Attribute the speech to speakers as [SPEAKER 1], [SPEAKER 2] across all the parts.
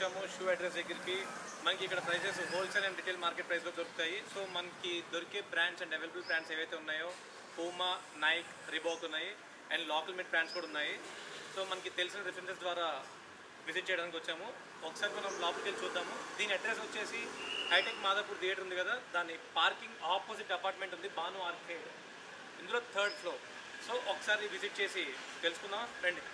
[SPEAKER 1] వచ్చాము shoe address దగ్గరికి మనకి ఇక్కడ prices wholesale and retail market ప్రైస్లో దొరుకుతాయి సో మనకి దొరికే బ్రాండ్స్ అండ్ అవైలబుల్ బ్రాండ్స్ ఏవైతే ఉన్నాయో పూమా నైక్ రిబాక్ ఉన్నాయి అండ్ లోకల్ మిడ్ బ్రాండ్స్ కూడా ఉన్నాయి సో మనకి తెలిసిన రిఫరెన్సెస్ ద్వారా విజిట్ చేయడానికి వచ్చాము ఒకసారి మనం లోపలికి వెళ్ళి చూద్దాము దీని అడ్రస్ వచ్చేసి హైటెక్ మాదాపూర్ థియేటర్ ఉంది కదా దాని పార్కింగ్ ఆపోజిట్ అపార్ట్మెంట్ ఉంది బాను ఆర్కేడ్ ఇందులో థర్డ్ ఫ్లోర్ సో ఒకసారి విజిట్ చేసి తెలుసుకుందాం రండి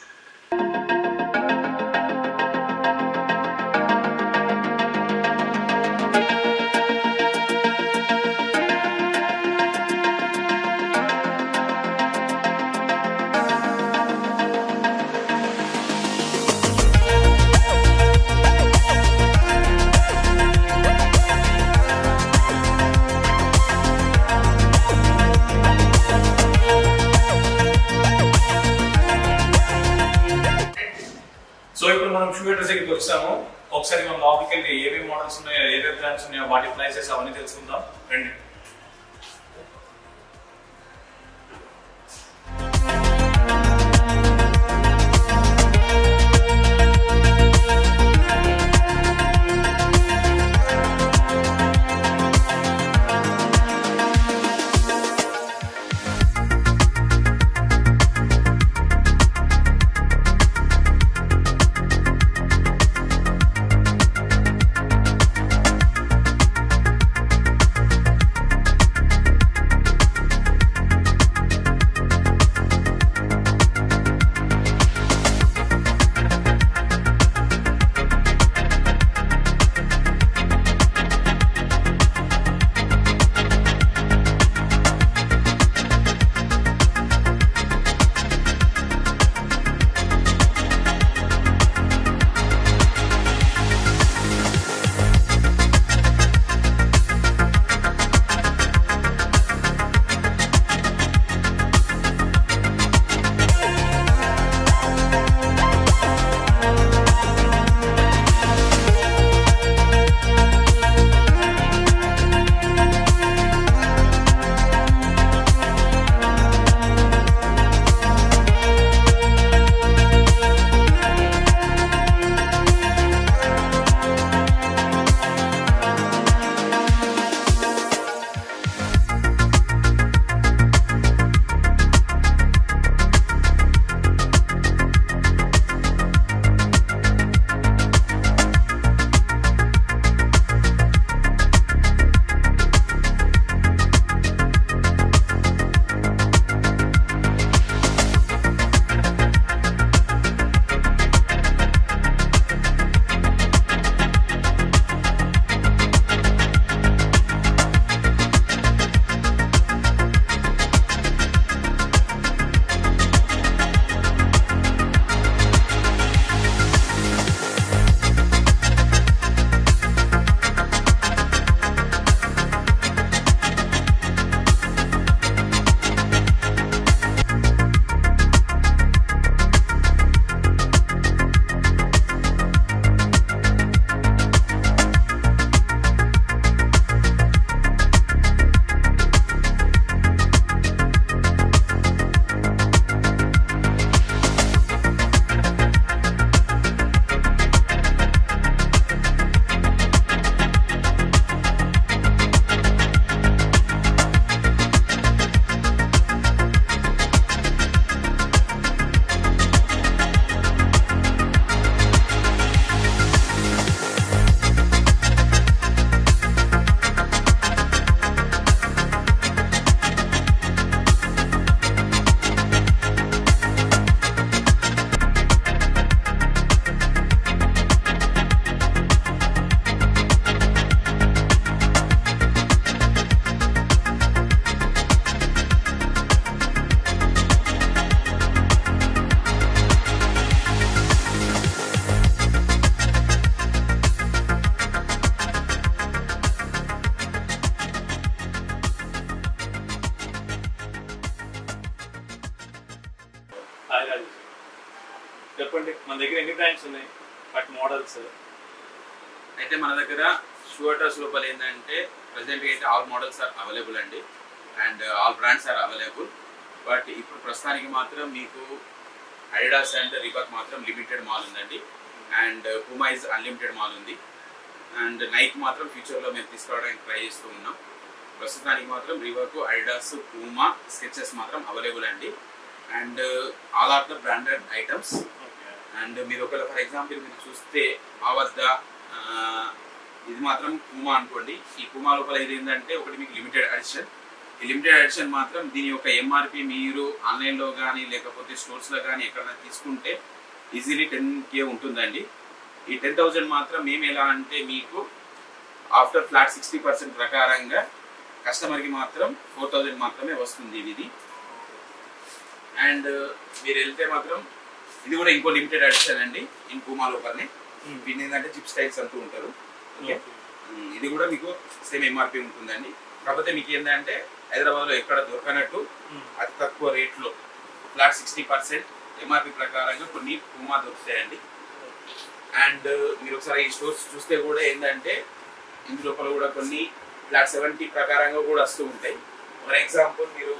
[SPEAKER 1] సో ఇప్పుడు మనం షూ అడ్రస్ దగ్గరికి వచ్చాము ఒకసారి మనం లోపలికి వెళ్ళి ఏమేమి మోడల్స్ ఉన్నాయో ఏవేవి బ్రాండ్స్ ఉన్నాయో వాటి ప్రైసెస్ అవన్నీ తెలుసుకుందాం రండి హాయ్ రాజేష్ చెప్పండి మన దగ్గర ఎన్ని బ్రాండ్స్ ఉన్నాయి బట్ మోడల్స్
[SPEAKER 2] అయితే మన దగ్గర షూ అడ్రస్ లోపల ఏంటంటే ప్రజెంట్ అయితే ఆల్ మోడల్స్ ఆర్ అవైలబుల్ అండి and all brands are available but ఇప్పుడు ప్రస్తుతానికి మాత్రం మీకు అడిడాస్ అండ్ రిబాక్ మాత్రం లిమిటెడ్ మాల్ ఉందండి అండ్ పూమా ఇస్ అన్లిమిటెడ్ మాల్ ఉంది అండ్ నైక్ మాత్రం ఫ్యూచర్లో మేము తీసుకురావడానికి ట్రై చేస్తూ ఉన్నాం ప్రస్తుతానికి మాత్రం రివర్కు అడిడాస్ పూమా స్కెచెస్ మాత్రం అవైలబుల్ అండి and all are the branded items and మీరు ఒకవేళ ఫర్ ఎగ్జాంపుల్ మీరు చూస్తే మా వద్ద ఆ, ఇది మాత్రం పూమా అనుకోండి ఈ పూమా లోపల ఇది ఏంటంటే ఒకటి మీకు లిమిటెడ్ ఎడిషన్ ఈ లిమిటెడ్ ఎడిషన్ మాత్రం దీని యొక్క ఎంఆర్పి మీరు ఆన్లైన్లో కానీ లేకపోతే స్టోర్స్లో కానీ ఎక్కడైనా తీసుకుంటే ఈజీలీ టెన్ కే ఉంటుందండి ఈ టెన్ థౌజండ్ మాత్రం మేము ఎలా అంటే మీకు ఆఫ్టర్ ఫ్లాట్ సిక్స్టీ పర్సెంట్ ప్రకారంగా కస్టమర్కి మాత్రం ఫోర్ థౌజండ్ మాత్రమే వస్తుంది ఇది అండ్ మీరు వెళ్తే మాత్రం ఇది కూడా ఇంకో లిమిటెడ్ ఎడిషన్ అండి ఇన్ పూమా లోపలనే దీన్ని ఏంటంటే చిప్ స్టైల్స్ అంటూ ఉంటారు ఓకే ఉమ్, ఇది కూడా మీకు సేమ్ ఎంఆర్పి ఉంటుందండి కాకపోతే మీకు ఏంటంటే హైదరాబాద్లో ఎక్కడ దొరకనట్టు అతి తక్కువ రేట్లో ఫ్లాట్ సిక్స్టీ పర్సెంట్ ఎంఆర్పి ప్రకారంగా కొన్ని పూమా దొరుకుతాయండి అండ్ మీరు ఒకసారి ఈ స్టోర్స్ చూస్తే కూడా ఏంటంటే ఇందు లోపల కూడా కొన్ని ఫ్లాట్ సెవెంటీ ప్రకారంగా కూడా వస్తూ ఉంటాయి ఫర్ ఎగ్జాంపుల్ మీరు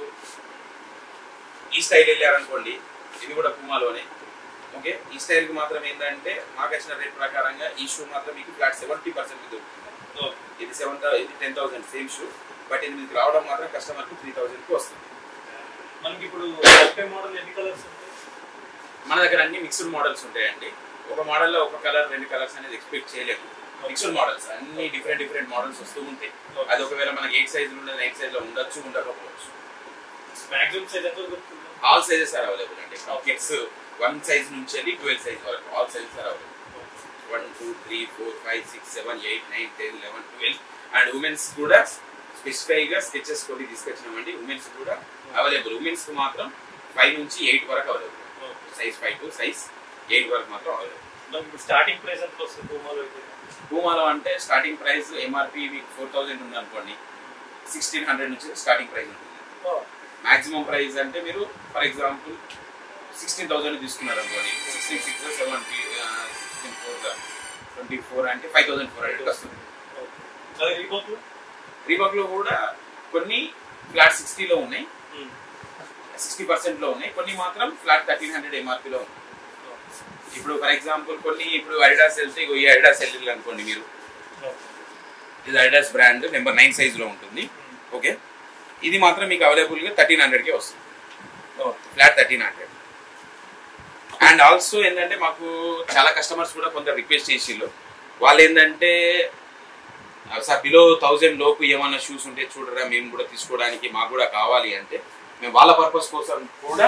[SPEAKER 2] ఈ స్టైల్ వెళ్ళారనుకోండి ఇది కూడా పూమాలోనే ఓకే ఈ స్టైల్కి మాత్రం ఏంటంటే మాకు వచ్చిన రేట్ ప్రకారంగా ఈ షూ మాత్రం మీకు ఫ్లాట్ సెవెంటీ పర్సెంట్ దొరుకుతుంది ఇది సెవెన్ ఇది ten thousand same shoe but ఇది మీకు రావడం మాత్రం కస్టమర్కి త్రీ థౌసండ్కి వస్తుంది
[SPEAKER 1] మనకి ఇప్పుడు ఒకే మోడల్ ఎన్ని కలర్స్ ఉంటాయి
[SPEAKER 2] మన దగ్గర అన్ని మిక్స్డ్ మోడల్స్ ఉంటాయండి ఒక మోడల్లో ఒక కలర్ రెండు కలర్స్ అనేది ఎక్స్పెక్ట్ చేయలేము మిక్స్డ్ మోడల్స్ అన్ని డిఫరెంట్ డిఫరెంట్ మోడల్స్ వస్తూ ఉంటాయి అది ఒకవేళ మనకి ఎయిట్ సైజ్ ఉండదు ఎయిట్ సైజ్ లో ఉండొచ్చు ఉండకపోవచ్చు
[SPEAKER 1] మాక్సిమం సైజ్ ఎంత దొరుకుతుంది
[SPEAKER 2] ఆల్ సైజెస్ ఆర్ అవైలబుల్ అండి కిడ్స్ వన్ సైజ్ నుంచి వెళ్ళి ట్వెల్వ్ సైజ్ వరకు all sizes are available one two three four five six seven eight nine ten eleven twelve and women's కూడా స్పెసిఫైగా స్కెచెస్ కొన్ని తీసుకొచ్చినామండి ఉమెన్స్ కూడా అవైలబుల్ ఉమెన్స్ మాత్రం ఫైవ్ నుంచి ఎయిట్ వరకు available size five to size eight వరకు మాత్రం అవైలబుల్
[SPEAKER 1] మనకి ఇప్పుడు స్టార్టింగ్ ప్రైస్ ఎంత వస్తుంది పూమాలో అయితే
[SPEAKER 2] పూమాలో అంటే స్టార్టింగ్ ప్రైస్ ఎంఆర్పి మీకు ఫోర్ థౌజండ్ ఉంది అనుకోండి సిక్స్టీన్ హండ్రెడ్ నుంచి స్టార్టింగ్ ప్రైస్ ఉంటుంది మాక్సిమం ప్రైస్ అంటే మీరు ఫర్ ఎగ్జాంపుల్ సిక్స్టీన్ థౌసండ్ తీసుకున్నారు అనుకోండి sixteen six seven sixteen four twenty four అంటే ఫైవ్ థౌసండ్ ఫోర్ హండ్రెడ్ వస్తుంది
[SPEAKER 1] అదే రీబాక్
[SPEAKER 2] రీబాక్లో కూడా కొన్ని ఫ్లాట్ సిక్స్టీలో ఉన్నాయి సిక్స్టీ పర్సెంట్లో ఉన్నాయి కొన్ని మాత్రం ఫ్లాట్ థర్టీన్ హండ్రెడ్ ఎంఆర్పీలో ఉన్నాయి ఇప్పుడు ఫర్ ఎగ్జాంపుల్ కొన్ని ఇప్పుడు అడిడాస్ వెళ్తే ఇగో ఈ అడిడాస్ వెళ్ళారు అనుకోండి మీరు ఇది అడిడాస్ బ్రాండ్ నెంబర్ నైన్ సైజ్లో ఉంటుంది ఓకే ఇది మాత్రం మీకు అవైలబుల్గా థర్టీన్ హండ్రెడ్కే వస్తుంది flat thirteen hundred and also ఏంటంటే మాకు చాలా కస్టమర్స్ కూడా కొంత రిక్వెస్ట్ చేసిళ్ళు వాళ్ళు ఏంటంటే సార్ బిలో థౌజండ్ లోపు ఏమన్నా షూస్ ఉంటే చూడరా మేము కూడా తీసుకోవడానికి మాకు కూడా కావాలి అంటే మేము వాళ్ళ పర్పస్ కోసం కూడా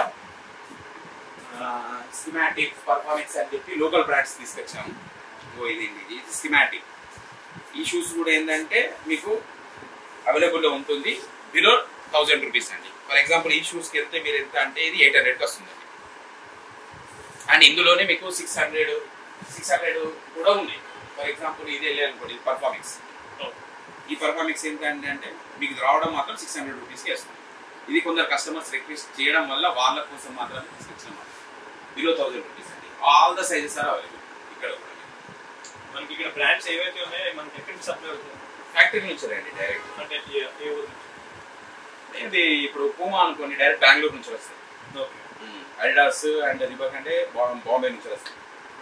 [SPEAKER 2] స్కిమాటిక్ పర్ఫార్మెన్స్ అని చెప్పి లోకల్ బ్రాండ్స్ తీసుకొచ్చాము ఓ ఇది ఇది ఇది స్కిమాటిక్ ఈ షూస్ కూడా ఏంటంటే మీకు అవైలబుల్లో ఉంటుంది బిలో థౌజండ్ రూపీస్ అండి ఫర్ ఎగ్జాంపుల్ ఈ షూస్కి వెళ్తే మీరు ఎంత అంటే ఇది ఎయిట్ హండ్రెడ్కి వస్తుందండి అండ్ ఇందులోనే మీకు సిక్స్ హండ్రెడ్ సిక్స్ హండ్రెడ్ కూడా ఉంది ఫర్ ఎగ్జాంపుల్ ఇది వెళ్ళి అనుకోండి ఇది పర్ఫార్మెన్స్ ఈ పర్ఫార్మెన్స్ ఏంటంటే అంటే మీకు ఇది రావడం మాత్రం సిక్స్ హండ్రెడ్ రూపీస్కి వస్తుంది ఇది కొందరు కస్టమర్స్ రిక్వెస్ట్ చేయడం వల్ల వాళ్ళ కోసం మాత్రమే తీసుకొచ్చిన బిలో థౌజండ్ రూపీస్ అండి all the sizes are available ఇక్కడ కూడా
[SPEAKER 1] మనకి ఇక్కడ బ్రాండ్స్ ఏవైతే ఉన్నాయో మనకి ఎక్కడి నుంచి సప్లై అవుతుంది
[SPEAKER 2] ఫ్యాక్టరీ నుంచి రండి డైరెక్ట్
[SPEAKER 1] అంటే ఏ- ఏ ఊరు నుంచి
[SPEAKER 2] ఇది ఇప్పుడు పూమా అనుకోండి డైరెక్ట్ బెంగళూరు నుంచి వస్తాయి
[SPEAKER 1] ఓకే
[SPEAKER 2] అడిడాస్ అండ్ రిబాక్ అంటే బా- బాంబే నుంచి వస్తాయి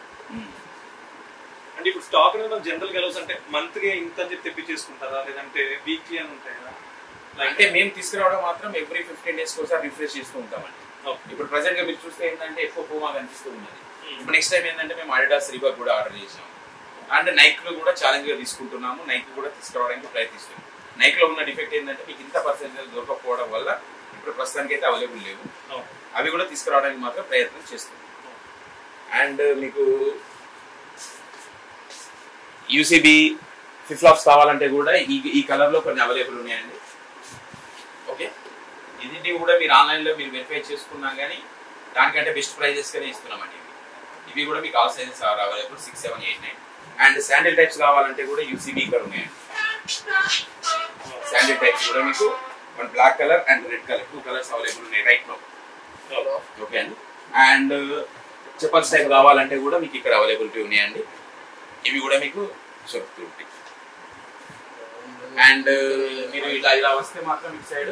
[SPEAKER 1] అంటే ఇప్పుడు స్టాక్ అనేది మనం జనరల్ గా అంటే మంత్ గా ఇంత అని చెప్పి తెప్పించేసుకుంటారా లేదంటే వీక్లీ అని ఉంటాయి కదా
[SPEAKER 2] అంటే మేము తీసుకురావడం మాత్రం ఎవ్రీ ఫిఫ్టీన్ డేస్ ఒకసారి రిఫ్రెష్ చేస్తూ ఉంటామండి
[SPEAKER 1] ఓకే
[SPEAKER 2] ఇప్పుడు ప్రజెంట్ గా మీరు చూస్తే ఏంటంటే ఎక్కువ పూమా కనిపిస్తూ ఉన్నది ఇప్పుడు నెక్స్ట్ టైం ఏంటంటే మేము అడిడాస్ రీబాక్ కూడా ఆర్డర్ చేసాము అండ్ నైక్ లో కూడా ఛాలెంజ్ గా తీసుకుంటున్నాము నైక్ కూడా తీసుకురావడానికి ప్రయత్నిస్తున్నాం నైక్ లో ఉన్న డిఫెక్ట్ ఏంటంటే మీకు ఇంత పర్సెంటేజ్ దొరకకపోవడం వల్ల ఇప్పుడు ప్రస్తుతానికి అయితే అవైలబుల్ లేవు అవి కూడా తీసుకురావడానికి మాత్రం ప్రయత్నం చేస్తున్నాం అండ్ మీకు యూసీబీ ఫ్లాప్స్ కావాలంటే కూడా ఈ ఈ కలర్ లో కొన్ని అవైలబుల్ ఉన్నాయండి ఓకే ఇది కూడా మీరు ఆన్లైన్ లో మీరు వెరిఫై చేసుకున్నా కానీ దానికంటే బెస్ట్ ప్రైజెస్ గానే ఇస్తున్నామండి ఇవి. ఇవి కూడా మీకు all sizes are available six seven eight nine and sandal types కావాలంటే కూడా యూసీబీ ఇక్కడ ఉన్నాయండి శాండిల్ టైప్స్ కూడా మీకు one black colour and red colour two colours available ఉన్నాయి రైట్ లో ఓకే అండి అండ్ చెప్పల్స్ టైప్ కావాలంటే కూడా మీకు ఇక్కడ అవైలబిలిటీ ఉన్నాయండి ఇవి కూడా మీకు దొరుకుతూ ఉంటాయి అండ్ మీరు ఇలా ఇలా వస్తే మాత్రం ఇటు సైడ్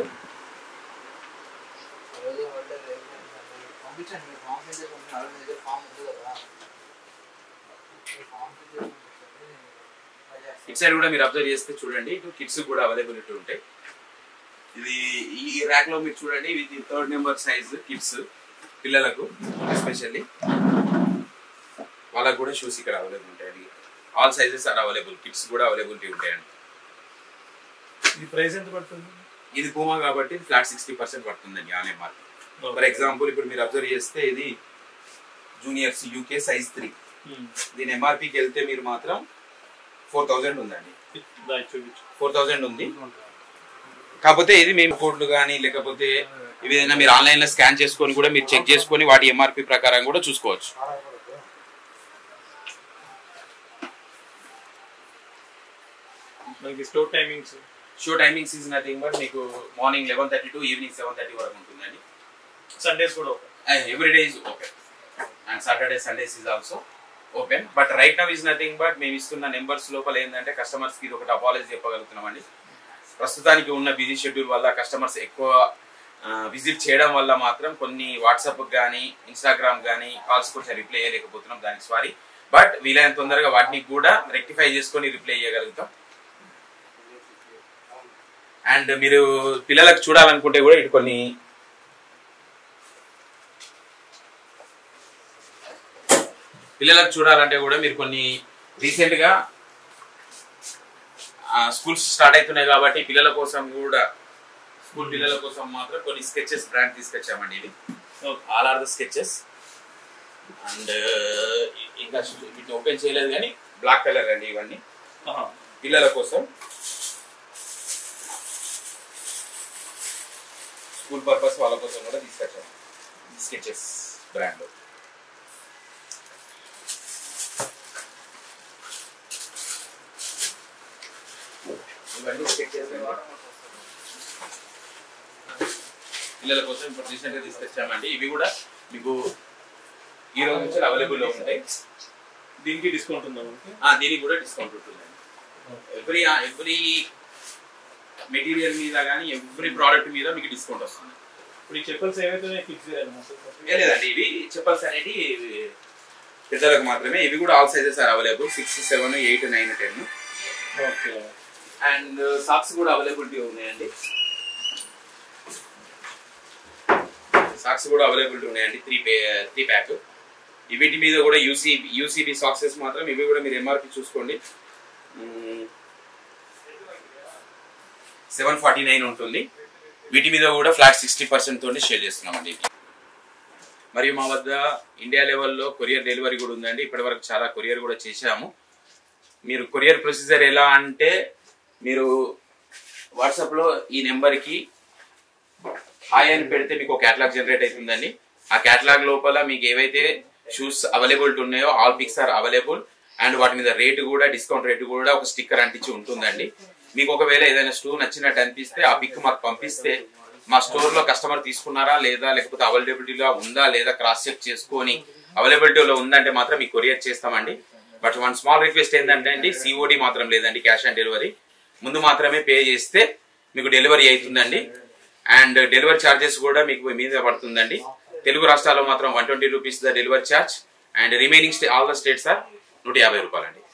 [SPEAKER 3] రోజు హాలిడే రేపు పంపించండి మీరు ఫామ్ ఫిల్ చేసి పంపించండి ఆల్రెడీ మీ దగ్గర ఫామ్ ఉంది కదా
[SPEAKER 2] ఇటు సైడ్ కూడా మీరు అబ్జర్వ్ చేస్తే చూడండి ఇటు కిడ్స్ కూడా అవైలబిలిటీ ఉంటాయి ఇది ఈ ర్యాక్ లో మీరు చూడండి ఇది థర్డ్ నెంబర్ సైజ్ కిడ్స్ పిల్లలకు ఎస్పెషల్లీ వాళ్ళకు కూడా షూస్ ఇక్కడ అవైలబుల్ ఉంటాయండి all sizes are available kids కూడా అవైలబిలిటీ ఉంటాయండి
[SPEAKER 1] ఇది ప్రైస్ ఎంత పడుతుంది
[SPEAKER 2] ఇది పూమా కాబట్టి ఫ్లాట్ సిక్స్టీ పర్సెంట్ పడుతుందండి ఆన్ ఎంఆర్పి ఫర్ ఎగ్జాంపుల్ ఇప్పుడు మీరు అబ్జర్వ్ చేస్తే ఇది జూనియర్స్ యూకే సైజ్ త్రీ దీని ఎంఆర్పికి వెళ్తే మీరు మాత్రం ఫోర్ థౌజండ్ ఉందండి
[SPEAKER 1] చూపించు
[SPEAKER 2] ఫోర్ థౌజండ్ ఉంది కాకపోతే ఇది మేము కోడ్లు కానీ లేకపోతే ఇవి ఏదైనా మీరు ఆన్లైన్ లో స్కాన్ చేసుకొని కూడా మీరు చెక్ చేసుకొని వాటి ఎంఆర్పి ప్రకారం కూడా చూసుకోవచ్చు
[SPEAKER 1] మనకి store timings
[SPEAKER 2] show timings is nothing but మీకు morning eleven thirty to evening seven thirty వరకు ఉంటుందండి
[SPEAKER 1] సండేస్ కూడా open
[SPEAKER 2] every day is open and Saturday Sundays is also open but right now is nothing but మేము ఇస్తున్న numbers లోపల ఏంటంటే కస్టమర్స్కి ఇది ఒకటి అపాలజీ చెప్పగలుగుతున్నామండి ప్రస్తుతానికి ఉన్న బిజీ షెడ్యూల్ వల్ల కస్టమర్స్ ఎక్కువ విజిట్ చేయడం వల్ల మాత్రం కొన్ని వాట్సాప్ కానీ ఇన్స్టాగ్రామ్ కానీ కాల్స్ కొంచెం రిప్లై చేయలేకపోతున్నాం దానికి సారీ బట్ వీలైన తొందరగా వాటిని కూడా రెక్టిఫై చేసుకొని రిప్లై చేయగలుగుతాం అండ్ మీరు పిల్లలకు చూడాలనుకుంటే కూడా ఇటు కొన్ని పిల్లలకు చూడాలంటే కూడా మీరు కొన్ని రీసెంట్ గా స్కూల్స్ స్టార్ట్ అవుతున్నాయి కాబట్టి పిల్లల కోసం కూడా స్కూల్ పిల్లల కోసం మాత్రం కొన్ని స్కెచెస్ బ్రాండ్ తీసుకొచ్చామండి ఇది all are the Skechers and ఇంకా వీటిని ఓపెన్ చేయలేదు కానీ బ్లాక్ కలర్ అండి ఇవన్నీ పిల్లల కోసం స్కూల్ పర్పస్ వాళ్ళ కోసం కూడా తీసుకొచ్చాము స్కెచెస్ బ్రాండ్ ఇవన్నీ స్కెచెస్ పిల్లల కోసం ఇప్పుడు రీసెంట్ గా తీసుకొచ్చామండి ఇవి కూడా మీకు ఈ రోజు నుంచి అవైలబుల్ లో ఉంటాయి
[SPEAKER 1] దీనికి డిస్కౌంట్ ఉందా మనకి
[SPEAKER 2] ఆ, దీనికి కూడా డిస్కౌంట్ ఉంటుందండి ఎవ్రీ ఎవ్రీ మెటీరియల్ మీద కానీ ఎవ్రీ ప్రోడక్ట్ మీద మీకు డిస్కౌంట్ వస్తుంది
[SPEAKER 1] ఇప్పుడు ఈ చెప్పల్స్ ఏవైతే ఫిక్స్ చేయాలి
[SPEAKER 2] ఏ లేదండి ఇవి చెప్పల్స్ అనేది పెద్దలకు మాత్రమే ఇవి కూడా all sizes are available six seven eight nine ten
[SPEAKER 1] okay
[SPEAKER 2] and socks కూడా అవైలబిలిటీ ఉన్నాయండి సాక్స్ కూడా అవైలబిలిటీ ఉన్నాయండి త్రీ పే త్రీ ప్యాక్ వీటి మీద కూడా యూసీ యూసీబీ సాక్సెస్ మాత్రం ఇవి కూడా మీరు ఎంఆర్పి చూసుకోండి సెవెన్ ఫార్టీ నైన్ ఉంటుంది వీటి మీద కూడా ఫ్లాట్ సిక్స్టీ పర్సెంట్ తోటి షేర్ చేస్తున్నామండి మరియు మా వద్ద ఇండియా లెవెల్లో కొరియర్ డెలివరీ కూడా ఉందండి ఇప్పటివరకు చాలా కొరియర్ కూడా చేశాము మీరు కొరియర్ ప్రొసీజర్ ఎలా అంటే మీరు వాట్సాప్లో ఈ నెంబర్కి హాయ్ అని పెడితే మీకు ఒక క్యాటలాగ్ జనరేట్ అవుతుందండి ఆ క్యాటలాగ్ లోపల మీకు ఏవైతే షూస్ అవైలబిలిటీ ఉన్నాయో all picks are available and వాటి మీద రేటు కూడా డిస్కౌంట్ రేటు కూడా ఒక స్టిక్కర్ అంటించి ఉంటుందండి మీకు ఒకవేళ ఏదైనా స్టోర్ నచ్చినట్టు అనిపిస్తే ఆ పిక్ మాకు పంపిస్తే మా స్టోర్ లో కస్టమర్ తీసుకున్నారా లేదా లేకపోతే అవైలబిలిటీలో ఉందా లేదా క్రాస్ చెక్ చేసుకొని అవైలబిలిటీలో ఉందంటే మాత్రం మీకు కొరియర్ చేస్తామండి బట్ వన్ స్మాల్ రిక్వెస్ట్ ఏంటంటే అండి సిఓడి మాత్రం లేదండి క్యాష్ ఆన్ డెలివరీ ముందు మాత్రమే పే చేస్తే మీకు డెలివరీ అవుతుందండి అండ్ డెలివరీ ఛార్జెస్ కూడా మీకు మీద పడుతుందండి తెలుగు రాష్ట్రాల్లో మాత్రం one twenty rupees the delivery charge and remaining stay all the states are నూట యాభై రూపాయలండి